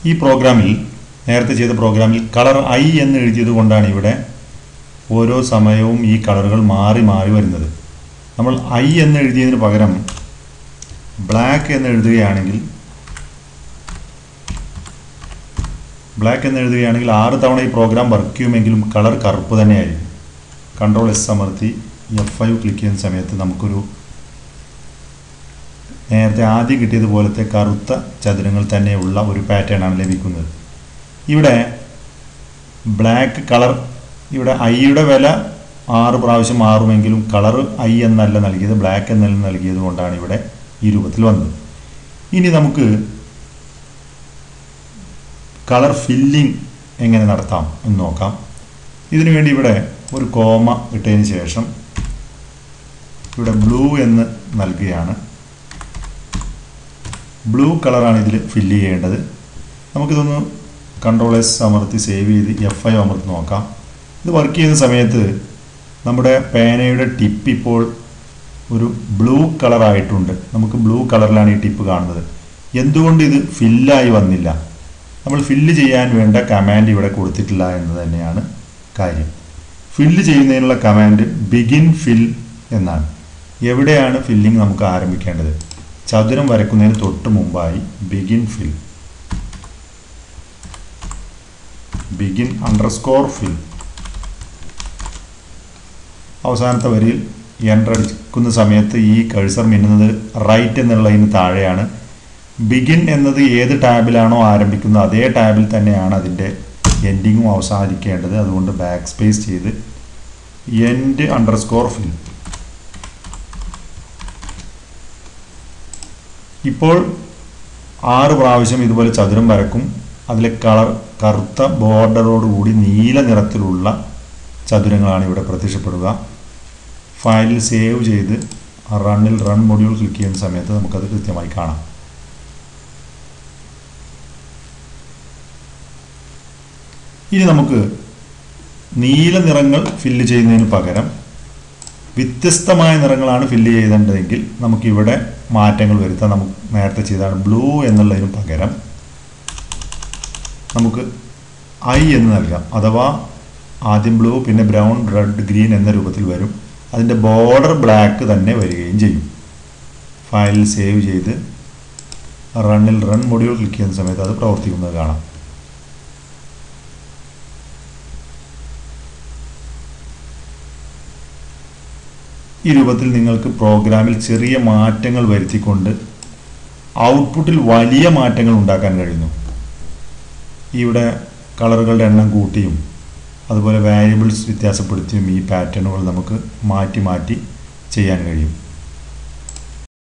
ഈ പ്രോഗ്രാമിൽ നേരത്തെ ചെയ്ത പ്രോഗ്രാമിൽ കളർ ഐ എന്ന് എഴുതിയത് കൊണ്ടാണ് ഇവിടെ ഓരോ സമയവും ഈ കളറുകൾ മാറി മാറി വരുന്നത് നമ്മൾ ഐ എന്ന് എഴുതിയതിന് പകരം ബ്ലാക്ക് എന്ന് എഴുതുകയാണെങ്കിൽ ബ്ലാക്ക് എന്ന് എഴുതുകയാണെങ്കിൽ ആറ് തവണ ഈ പ്രോഗ്രാം വർക്ക് ചെയ്യുമെങ്കിലും കളർ കറുപ്പ് തന്നെയായിരിക്കും കൺട്രോൾ എസ് അമർത്തി എഫ് ഫൈവ് ക്ലിക്ക് ചെയ്യുന്ന സമയത്ത് നമുക്കൊരു നേരത്തെ ആദ്യം കിട്ടിയതുപോലത്തെ കറുത്ത ചതുരങ്ങൾ തന്നെയുള്ള ഒരു പാറ്റേൺ ആണ് ലഭിക്കുന്നത് ഇവിടെ ബ്ലാക്ക് കളർ ഇവിടെ ഐയുടെ വില ആറ് പ്രാവശ്യം മാറുമെങ്കിലും കളർ ഐ എന്നല്ല നൽകിയത് ബ്ലാക്ക് എന്നല്ല നൽകിയത് കൊണ്ടാണ് ഇവിടെ ഈ രൂപത്തിൽ വന്നത് ഇനി നമുക്ക് കളർ ഫില്ലിംഗ് എങ്ങനെ നടത്താം എന്ന് നോക്കാം ഇതിനു വേണ്ടി ഇവിടെ ഒരു കോമ ഇട്ടതിന് ശേഷം ഇവിടെ ബ്ലൂ എന്ന് നൽകുകയാണ് ബ്ലൂ കളറാണ് ഇതിൽ ഫില്ല് ചെയ്യേണ്ടത് നമുക്കിതൊന്ന് കൺട്രോൾ എസ് അമർത്തി സേവ് ചെയ്ത് എഫ് ഐ അമർത്തി നോക്കാം ഇത് വർക്ക് ചെയ്യുന്ന സമയത്ത് നമ്മുടെ പേനയുടെ ടിപ്പ് ഇപ്പോൾ ഒരു ബ്ലൂ കളറായിട്ടുണ്ട് നമുക്ക് ബ്ലൂ കളറിലാണ് ഈ ടിപ്പ് കാണുന്നത് എന്തുകൊണ്ട് ഇത് ഫില്ലായി വന്നില്ല നമ്മൾ ഫില്ല് ചെയ്യാൻ വേണ്ട കമാൻഡ് ഇവിടെ കൊടുത്തിട്ടില്ല എന്ന് തന്നെയാണ് കാര്യം ഫില്ല് ചെയ്യുന്നതിനുള്ള കമാൻഡ് ബിഗിൻ ഫിൽ എന്നാണ് എവിടെയാണ് ഫില്ലിംഗ് നമുക്ക് ആരംഭിക്കേണ്ടത് ചതുരം വരക്കുന്നതിന് തൊട്ട് മുമ്പായി begin fill begin underscore fill അവസാനത്തെ വരിയിൽ എൻ്റർ അടിക്കുന്ന സമയത്ത് ഈ കഴ്സർ മിന്നുന്നത് റൈറ്റ് എന്നുള്ളതിന് താഴെയാണ് ബിഗിൻ എന്നത് ഏത് ടാബിലാണോ ആരംഭിക്കുന്നത് അതേ ടാബിൽ തന്നെയാണ് അതിൻ്റെ എൻഡിങ്ങും അവസാനിക്കേണ്ടത് അതുകൊണ്ട് ബാക്ക് സ്പേസ് ചെയ്ത് എൻഡ് അണ്ടർസ്കോർ ഫിൽ ഇപ്പോൾ ആറ് പ്രാവശ്യം ഇതുപോലെ ചതുരം വരക്കും അതിലെ കളർ കറുത്ത ബോർഡറോടുകൂടി നീല നിറത്തിലുള്ള ചതുരങ്ങളാണ് ഇവിടെ പ്രത്യക്ഷപ്പെടുക ഫയലിൽ സേവ് ചെയ്ത് റണ്ണിൽ റൺ മൊഡ്യൂൾ ക്ലിക്ക് ചെയ്യുന്ന സമയത്ത് നമുക്കത് കൃത്യമായി കാണാം ഇനി നമുക്ക് നീല നിറങ്ങൾ ഫില്ല് ചെയ്യുന്നതിന് പകരം വ്യത്യസ്തമായ നിറങ്ങളാണ് ഫില്ല് ചെയ്തേണ്ടതെങ്കിൽ നമുക്കിവിടെ മാറ്റങ്ങൾ വരുത്താം നമുക്ക് നേരത്തെ ചെയ്താണ് ബ്ലൂ എന്നുള്ളതിന് പകരം നമുക്ക് ഐ എന്ന് നൽകാം അഥവാ ആദ്യം ബ്ലൂ പിന്നെ ബ്രൗൺ റെഡ് ഗ്രീൻ എന്ന രൂപത്തിൽ വരും അതിൻ്റെ ബോർഡർ ബ്ലാക്ക് തന്നെ വരികയും ചെയ്യും ഫയലിൽ സേവ് ചെയ്ത് റണ്ണിൽ റൺ മൊഡ്യൂൾ ക്ലിക്ക് ചെയ്യുന്ന സമയത്ത് അത് പ്രവർത്തിക്കുന്നത് കാണാം ഈ രൂപത്തിൽ നിങ്ങൾക്ക് പ്രോഗ്രാമിൽ ചെറിയ മാറ്റങ്ങൾ വരുത്തിക്കൊണ്ട് ഔട്ട്പുട്ടിൽ വലിയ മാറ്റങ്ങൾ ഉണ്ടാക്കാൻ കഴിയുന്നു ഇവിടെ കളറുകളുടെ എണ്ണം കൂട്ടിയും അതുപോലെ വാരിയബിൾസ് വ്യത്യാസപ്പെടുത്തിയും ഈ പാറ്റേണുകൾ നമുക്ക് മാറ്റി മാറ്റി ചെയ്യാൻ കഴിയും